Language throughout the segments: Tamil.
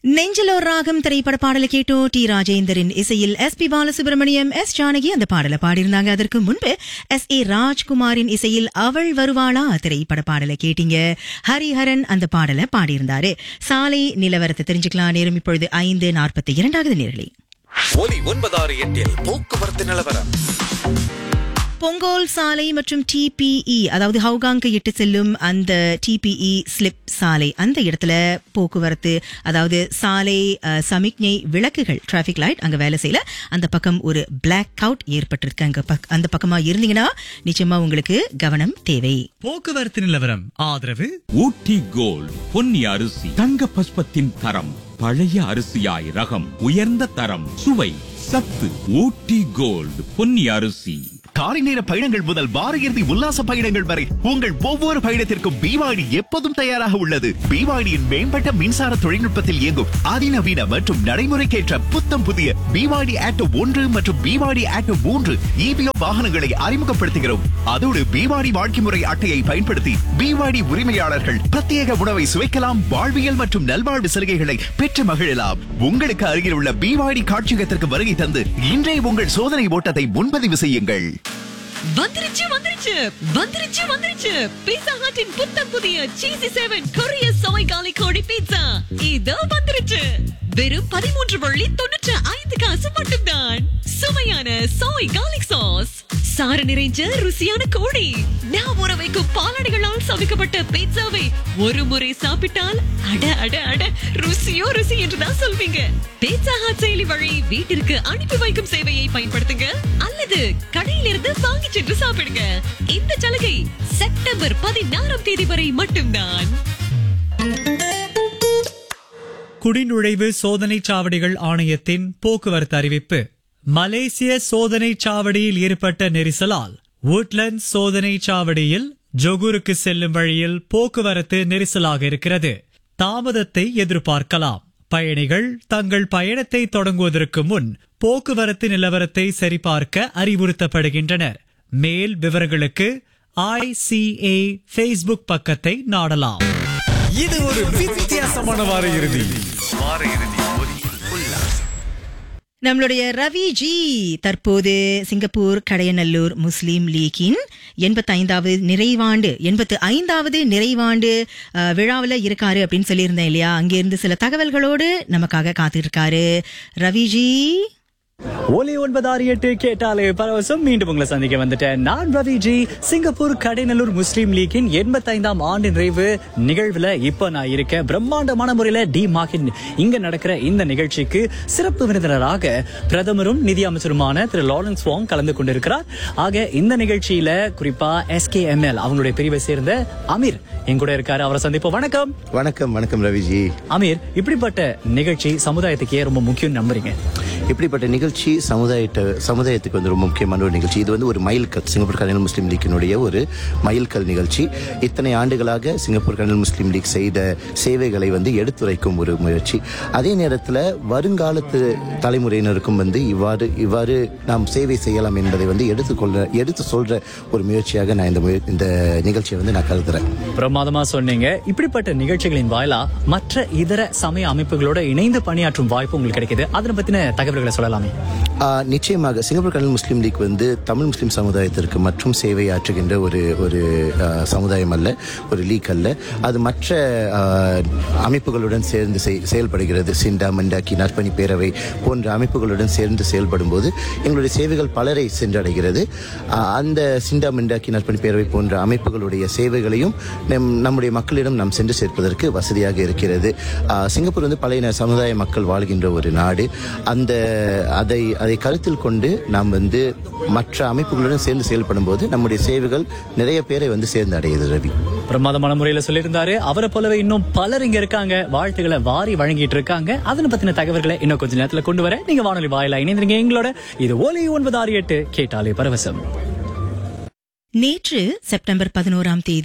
நெஞ்சிலோ ராகம் திரைப்பட பாடலை கேட்டோ டி ராஜேந்தரின் இசையில் S P Balasubrahmanyam S Janaki அந்த பாடலை பாடியிருந்தாங்க அதற்கு முன்பு எஸ் ஏ ராஜ்குமாரின் இசையில் அவள் வருவாளா திரைப்பட பாடலை கேட்டீங்க ஹரிஹரன் அந்த பாடலை பாடியிருந்தாரு சாலை நிலவரத்தை தெரிஞ்சுக்கலாம் நேரம் இப்பொழுது ஐந்து நாற்பத்தி இரண்டாவது நேரலை ஒலி ஒன்பதாறு எட்டில் போக்குவரத்து நிலவரம் பொங்கோல் சாலை மற்றும் டிபிஇ அதாவது ஹவுகாங்கு இட்டு செல்லும் அந்த டிபிஇ ஸ்லிப் சாலை அந்த இடத்துல போக்குவரத்து அதாவது சாலை அஹ், சமிக்ஞை விளக்குகள் டிராஃபிக் லைட் அங்க வேலை செய்யல அந்த பக்கம் ஒரு பிளாக் அவுட் ஏற்பட்டிருக்கு அங்க பக்- அந்த பக்கமா இருந்தீங்கன்னா நிச்சயமா உங்களுக்கு கவனம் தேவை போக்குவரத்து நிலவரம் ஆதரவு ஊட்டி கோல்ட் பொன்னி அரிசி தங்க பஸ்பத்தின் தரம் பழைய அரிசியாய் ரகம் உயர்ந்த தரம் சுவை சத்து ஊட்டி கோல்ட் பொன்னி அரிசி காலை நேர பயணங்கள் முதல் வார இறுதி உல்லாச பயணங்கள் வரை உங்கள் ஒவ்வொரு பயணத்திற்கும் பிவாடி எப்போதும் தயாராக உள்ளது பிவாடியின் மேம்பட்ட மின்சார தொழில்நுட்பத்தில் இயங்கும் அதிநவீன மற்றும் நடைமுறைக்கேற்ற புத்தம் புதிய பிவாடி ஆட்டோ ஒன்று மற்றும் பிவாடி ஆட்டோ மூன்று இபிஓ வாகனங்களை அறிமுகப்படுத்துகிறோம் அதோடு பிவாடி வாழ்க்கை முறை அட்டையை பயன்படுத்தி பிவாடி உரிமையாளர்கள் பிரத்யேக உணவை சுவைக்கலாம் வாழ்வியல் மற்றும் நல்வாழ்வு சலுகைகளை பெற்று மகிழலாம் உங்களுக்கு அருகில் உள்ள பிவாடி காட்சியகத்திற்கு வருகை தந்து இன்றே உங்கள் சோதனை ஓட்டத்தை முன்பதிவு செய்யுங்கள் வந்துருச்சு வந்துருச்சு வந்துருச்சு வந்துருச்சு பீட்சா ஹட்டின் புத்தம் புதிய சீசி செவன் கொரிய சோய் காலி கோடி பீட்சா இதோ வந்துருச்சு வெறும் பதிமூன்று வள்ளி தொண்ணூற்று ஐந்து காசு மட்டும்தான் சுவையான சோய் காலிக் சாஸ் சாறு நிறைஞ்ச ருசியான கோழி நான் ஊற வைக்கும் பாலாடைகளால் சமைக்கப்பட்ட பீட்சாவை ஒரு முறை சாப்பிட்டால் அட அட அட ருசியோ ருசி என்றுதான் சொல்வீங்க பீட்சா ஹாட் செயலி வழி வீட்டிற்கு அனுப்பி வைக்கும் சேவையை பயன்படுத்துங்க அல்லது கடையிலிருந்து வாங்கி சென்று சாப்பிடுங்க இந்த சலுகை செப்டம்பர் பதினாறாம் தேதி வரை மட்டும்தான் குடிநுழைவு சோதனைச் சாவடிகள் ஆணையத்தின் போக்குவரத்து அறிவிப்பு மலேசிய சோதனைச் சாவடியில் ஏற்பட்ட நெரிசலால் woodlands சோதனைச் சாவடியில் ஜொகூருக்கு செல்லும் வழியில் போக்குவரத்து நெரிசலாக இருக்கிறது தாமதத்தை எதிர்பார்க்கலாம் பயணிகள் தங்கள் பயணத்தை தொடங்குவதற்கு முன் போக்குவரத்து நிலவரத்தை சரிபார்க்க அறிவுறுத்தப்படுகின்றனர் மேல் விவரங்களுக்கு ஐசிஏ ஃபேஸ்புக் பக்கத்தை நாடலாம் இது ஒரு வித்தியாசமான வார இறுதி நம்மளுடைய ரவி ஜி தற்போது சிங்கப்பூர் கடையநல்லூர் முஸ்லீம் லீக்கின் எண்பத்தைந்தாவது நிறைவாண்டு எண்பத்து ஐந்தாவது நிறைவாண்டு அஹ், விழாவுல இருக்காரு அப்படின்னு சொல்லியிருந்தேன் இல்லையா அங்கிருந்து சில தகவல்களோடு நமக்காக காத்திருக்காரு ரவிஜி ஒலி ஒன்பது ஆறு எட்டு கேட்டாலே பரவசம் மீண்டும் உங்களை சந்திக்க வந்துட்டேன் நான் ரவி ஜி சிங்கப்பூர் கடைநல்லூர் முஸ்லீம் லீக்கின் எண்பத்தைந்தாம் ஆண்டு நிறைவு நிகழ்வுல இப்ப நான் இருக்கேன் பிரம்மாண்டமான முறையில டி மாகின் இங்க நடக்கிற இந்த நிகழ்ச்சிக்கு சிறப்பு விருந்தினராக பிரதமரும் நிதி அமைச்சருமான திரு லாரன்ஸ் வாங் கலந்து கொண்டிருக்கிறார் ஆக இந்த நிகழ்ச்சியில குறிப்பா எஸ்கேஎம்எல் அவங்களுடைய பிரிவை சேர்ந்த அமீர் என் கூட இருக்காரு அவரை சந்திப்போம் வணக்கம் வணக்கம் வணக்கம் ரவிஜி அமீர் இப்படிப்பட்ட நிகழ்ச்சி சமுதாயத்துக்கு ஏன் ரொம்ப முக்கியம் நம்புறீங்க இப்படிப்பட்ட நிகழ்ச்சி சமுதாயத்தை சமுதாயத்துக்கு வந்து ரொம்ப முக்கியமான ஒரு நிகழ்ச்சி இது வந்து ஒரு மைல்கல் சிங்கப்பூர் கர்னல் முஸ்லீம் லீக்கினுடைய ஒரு மைல்கல் நிகழ்ச்சி இத்தனை ஆண்டுகளாக சிங்கப்பூர் கர்னல் முஸ்லீம் லீக் செய்த சேவைகளை வந்து எடுத்துரைக்கும் ஒரு முயற்சி அதே நேரத்தில் வருங்காலத்து தலைமுறையினருக்கும் வந்து இவ்வாறு இவ்வாறு நாம் சேவை செய்யலாம் என்பதை வந்து எடுத்துக்கொள்ள எடுத்து சொல்ற ஒரு முயற்சியாக நான் இந்த முய- இந்த நிகழ்ச்சியை வந்து நான் கருதுறேன் பிரமாதமா சொன்னீங்க இப்படிப்பட்ட நிகழ்ச்சிகளின் வாயிலா மற்ற இதர சமய அமைப்புகளோட இணைந்து பணியாற்றும் வாய்ப்பு உங்களுக்கு கிடைக்குது அதனை பத்தின தகவல்களை சொல்லலாமே ஆஹ் நிச்சயமாக சிங்கப்பூர் கடல் முஸ்லீம் லீக் வந்து தமிழ் முஸ்லீம் சமுதாயத்திற்கு மற்றும் சேவை ஆற்றுகின்ற ஒரு ஒரு ஆஹ், சமுதாயம் அல்ல ஒரு லீக் அல்ல அது மற்ற ஆஹ், அமைப்புகளுடன் சேர்ந்து செய்- செயல்படுகிறது சிண்டா மண்டாக்கி நற்பணி பேரவை போன்ற அமைப்புகளுடன் சேர்ந்து செயல்படும் போது எங்களுடைய சேவைகள் பலரை சென்றடைகிறது ஆஹ், அந்த சிண்டா மண்டாக்கி நற்பணி பேரவை போன்ற அமைப்புகளுடைய சேவைகளையும் நம் நம்முடைய மக்களிடம் நாம் சென்று சேர்ப்பதற்கு வசதியாக இருக்கிறது ஆஹ், சிங்கப்பூர் வந்து பழைய சமுதாய மக்கள் வாழ்கின்ற ஒரு நாடு அந்த அதை அதை கருத்தில் கொண்டு நாம் வந்து மற்ற அமைப்புகளுடன் சேர்ந்து செயல்படும் போது நம்முடைய சேவைகள் நிறைய பேரை வந்து சேர்ந்து அடையுது ரவி பிரமாதமான முறையில சொல்லியிருந்தாரு அவரை போலவே இன்னும் பலர் இங்க இருக்காங்க வாழ்த்துக்களை வாரி வழங்கிட்டு இருக்காங்க அதனை பத்தின தகவல்களை இன்னும் கொஞ்ச நேரத்துல கொண்டு வர நீங்க வானொலி வாயிலா இணைந்திருங்க எங்களோட இது ஒலி ஒன்பது ஆறு எட்டு கேட்டாலே பரவசம் நேற்று செப்டம்பர் பதினோராம் தேதி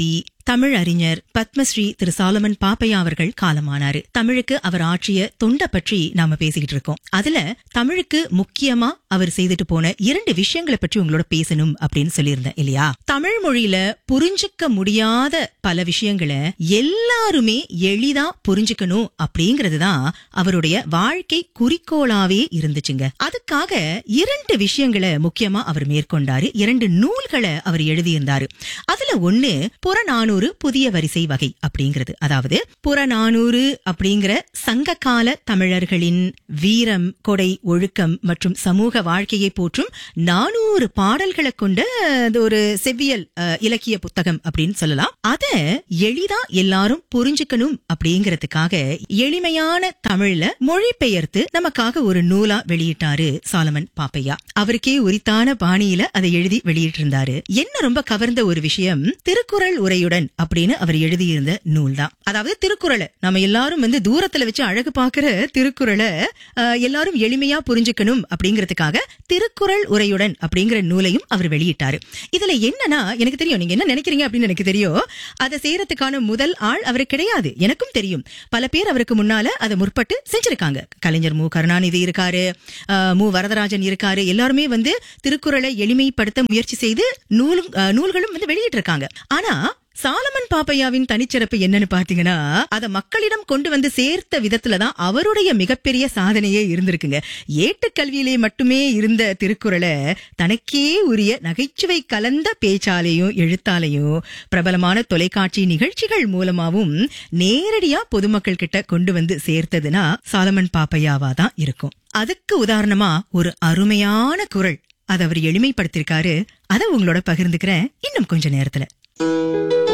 தமிழ் அறிஞர் பத்மஸ்ரீ திரு சாலமன் பாப்பையா அவர்கள் காலமானாரு தமிழுக்கு அவர் ஆற்றிய தொண்டை பற்றி நாம பேசிக்கிட்டு இருக்கோம் அதுல தமிழுக்கு முக்கியமா அவர் செய்துட்டு போன இரண்டு விஷயங்களை பற்றி உங்களோட பேசணும் அப்படின்னு சொல்லியிருந்தேன் இல்லையா தமிழ் மொழியில புரிஞ்சுக்க முடியாத பல விஷயங்களை எல்லாருமே எளிதா புரிஞ்சுக்கணும் அப்படிங்கிறது தான் அவருடைய வாழ்க்கை குறிக்கோளாவே இருந்துச்சுங்க அதுக்காக இரண்டு விஷயங்களை முக்கியமா அவர் மேற்கொண்டாரு இரண்டு நூல்களை அவர் எழுதியிருந்தாரு அதுல ஒண்ணு புறநானூறு புதிய வரிசை வகை அப்படிங்கிறது அதாவது புறநானூறு அப்படிங்கிற சங்ககால தமிழர்களின் வீரம் கொடை ஒழுக்கம் மற்றும் சமூக வாழ்க்கையை போற்றும் நானூறு பாடல்களை கொண்ட அது ஒரு செவ்வியல் அஹ், இலக்கிய புத்தகம் அப்படின்னு சொல்லலாம் அத எளிதா எல்லாரும் புரிஞ்சுக்கணும் அப்படிங்கறதுக்காக எளிமையான தமிழ்ல மொழிபெயர்த்து நமக்காக ஒரு நூலா வெளியிட்டாரு சாலமன் பாப்பையா அவருக்கே உரித்தான பாணியில அதை எழுதி வெளியிட்டிருந்தாரு என்ன ரொம்ப கவர்ந்த ஒரு விஷயம் திருக்குறள் உரையுடன் அப்படின்னு அவர் எழுதியிருந்த நூல் தான் அதாவது திருக்குறளை நம்ம எல்லாரும் வந்து தூரத்துல வச்சு அழகு பாக்குற திருக்குறளை அஹ், எல்லாரும் எளிமையா புரிஞ்சுக்கணும் அப்படிங்கறதுக்காக திருக்குறள் உரையுடன் அப்படிங்கிற நூலையும் அவர் வெளியிட்டாரு இதுல என்னன்னா எனக்கு தெரியும் நீங்க என்ன நினைக்கிறீங்க அப்படின்னு எனக்கு தெரியும் அதை செய்யறதுக்கான முதல் ஆள் அவர் கிடையாது எனக்கும் தெரியும் பல பேர் அவருக்கு முன்னால அதை முற்பட்டு செஞ்சிருக்காங்க கலைஞர் மு கருணாநிதி இருக்காரு அஹ், மு வரதராஜன் இருக்காரு எல்லாருமே வந்து திருக்குறளை எளிமைப்படுத்த முயற்சி செய்து நூலும் அஹ், நூல்களும் வந்து வெளியிட்டு இருக்காங்க ஆனா சாலமன் பாப்பையாவின் தனிச்சிறப்பு என்னன்னு பாத்தீங்கன்னா அத மக்களிடம் கொண்டு வந்து சேர்த்த விதத்துலதான் அவருடைய மிகப்பெரிய சாதனையே இருந்திருக்குங்க ஏட்டுக்கல்வியிலே மட்டுமே இருந்த திருக்குறளை தனக்கே உரிய நகைச்சுவை கலந்த பேச்சாலையும் எழுத்தாலையும் பிரபலமான தொலைக்காட்சி நிகழ்ச்சிகள் மூலமாவும் நேரடியா பொதுமக்கள் கிட்ட கொண்டு வந்து சேர்த்ததுன்னா சாலமன் பாப்பையாவா தான் இருக்கும் அதுக்கு உதாரணமா ஒரு அருமையான குரல் அதை அவர் எளிமைப்படுத்திருக்காரு அதை உங்களோட பகிர்ந்துக்கிறேன் இன்னும் கொஞ்ச நேரத்துல